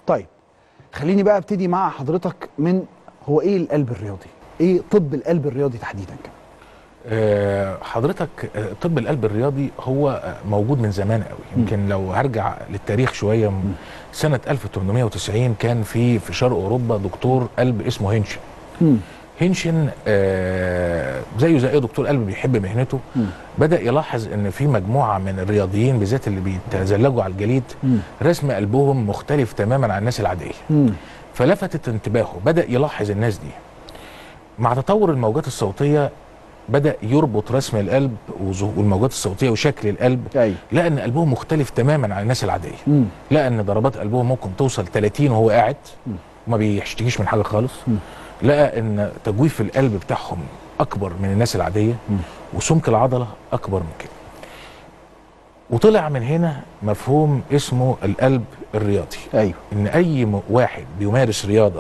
طيب خليني بقى ابتدي مع حضرتك من هو ايه القلب الرياضي ايه طب القلب الرياضي تحديدا كده آه، حضرتك آه، طب القلب الرياضي هو آه، موجود من زمان قوي يمكن لو هرجع للتاريخ شويه م- سنه 1890 كان في في شرق اوروبا دكتور قلب اسمه هينشن مم. هينشن آه، زيه زي اي دكتور قلب بيحب مهنته مم. بدا يلاحظ ان في مجموعه من الرياضيين بالذات اللي بيتزلجوا على الجليد مم. رسم قلبهم مختلف تماما عن الناس العاديه مم. فلفتت انتباهه بدا يلاحظ الناس دي مع تطور الموجات الصوتيه بدا يربط رسم القلب وظهو- والموجات الصوتيه وشكل القلب ايوه لقى ان قلبهم مختلف تماما عن الناس العاديه مم. لقى ان ضربات قلبهم ممكن توصل 30 وهو قاعد مم. وما بيشتكيش من حاجه خالص مم. لقى ان تجويف القلب بتاعهم اكبر من الناس العاديه مم. وسمك العضله اكبر من كده وطلع من هنا مفهوم اسمه القلب الرياضي ايوه ان اي م- واحد بيمارس رياضه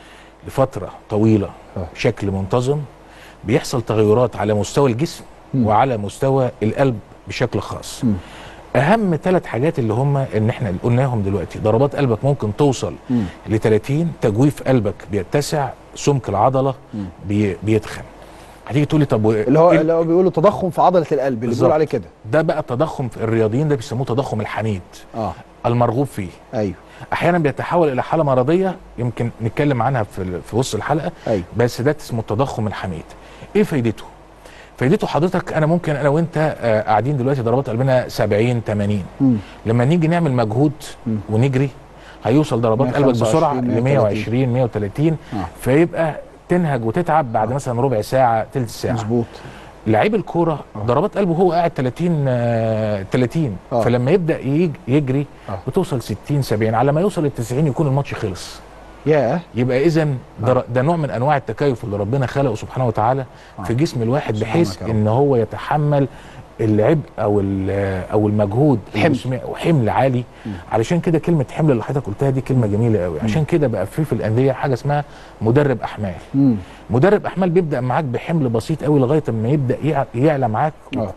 لفتره طويله آه. بشكل منتظم بيحصل تغيرات على مستوى الجسم مم. وعلى مستوى القلب بشكل خاص مم. اهم ثلاث حاجات اللي هم ان احنا اللي قلناهم دلوقتي ضربات قلبك ممكن توصل مم. ل 30 تجويف قلبك بيتسع سمك العضله مم. بي بيتخن هتيجي تقول لي طب و- اللي هو إيه- اللي هو بيقولوا تضخم في عضله القلب اللي بالظبط. بيقولوا عليه كده ده بقى التضخم في الرياضيين ده بيسموه تضخم الحميد اه المرغوب فيه ايوه احيانا بيتحول الى حاله مرضيه يمكن نتكلم عنها في ال- في وسط الحلقه ايوه بس ده اسمه التضخم الحميد ايه فايدته فايدته حضرتك انا ممكن انا وانت آه، قاعدين دلوقتي ضربات قلبنا 70 80 مم. لما نيجي نعمل مجهود مم. ونجري هيوصل ضربات قلبك 125 بسرعه ل 120 130 آه. فيبقى تنهج وتتعب بعد مثلا ربع ساعه ثلث ساعه مظبوط لعيب الكوره ضربات قلبه هو قاعد 30 آه، 30 آه. فلما يبدا يج- يجري آه. بتوصل 60 70 على ما يوصل ل 90 يكون الماتش خلص ياه يبقى اذا ده, ده نوع من انواع التكيف اللي ربنا خلقه سبحانه وتعالى آه. في جسم الواحد سبحانك بحيث يا رب. ان هو يتحمل العبء او ال- او المجهود حمل. الجسمي وحمل عالي علشان كده كلمه حمل اللي حضرتك قلتها دي كلمه جميله قوي عشان كده بقى في في الانديه حاجه اسمها مدرب احمال مم. مدرب احمال بيبدا معاك بحمل بسيط قوي لغايه ما يبدا يع- يعلى معاك اه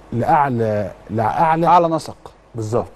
لاعلى لاعلى اعلى نسق بالظبط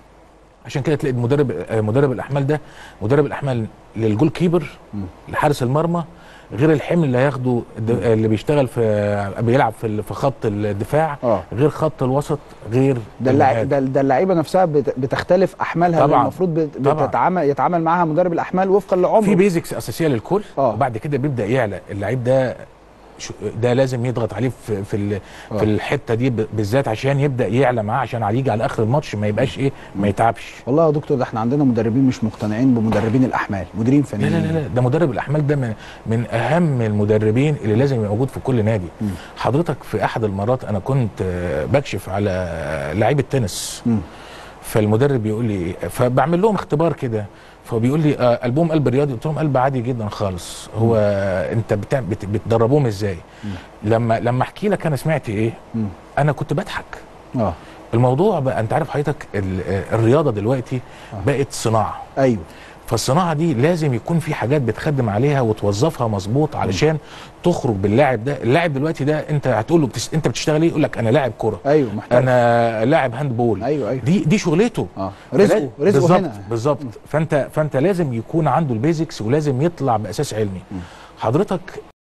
عشان كده تلاقي المدرب آه، مدرب الاحمال ده مدرب الاحمال للجول كيبر مم. لحارس المرمى غير الحمل اللي هياخده الد- اللي بيشتغل في بيلعب في ال- في خط الدفاع اه غير خط الوسط غير ده اللع... المهاجم. ده ده اللعيبه نفسها بت... بتختلف احمالها اللي طبعاً. المفروض بت... طبعاً. بتتعامل يتعامل معاها مدرب الاحمال وفقا لعمره في بيزكس اساسيه للكل آه. وبعد كده بيبدا يعلى اللعيب ده شو- ده لازم يضغط عليه في في ال- آه. في الحته دي ب- بالذات عشان يبدا يعلى معاه عشان على يجي على اخر الماتش ما يبقاش ايه ما يتعبش والله يا دكتور ده احنا عندنا مدربين مش مقتنعين بمدربين الاحمال مديرين لا فنيين لا لا لا، ده مدرب الاحمال ده من من اهم المدربين اللي لازم يبقى موجود في كل نادي مم. حضرتك في احد المرات انا كنت آه، بكشف على لعيب التنس مم. فالمدرب بيقول لي فبعمل لهم اختبار كده فبيقول لي آه، قلبهم قلب رياضي قلت لهم قلب عادي جدا خالص هو انت بتاع بت بتدربوهم ازاي لما لما احكي لك انا سمعت ايه مم. انا كنت بضحك اه الموضوع بقى انت عارف حضرتك ال- آه، الرياضه دلوقتي آه. بقت صناعه ايوه فالصناعه دي لازم يكون في حاجات بتخدم عليها وتوظفها مظبوط علشان تخرج باللاعب ده اللاعب دلوقتي ده انت هتقول له بتس... انت بتشتغل ايه يقول لك انا لاعب كره ايوه محترف انا لاعب هاند بول ايوه ايوه دي دي شغلته اه رزقه فلا- رزقه بالظبط هنا بالظبط فانت فانت لازم يكون عنده البيزكس ولازم يطلع باساس علمي حضرتك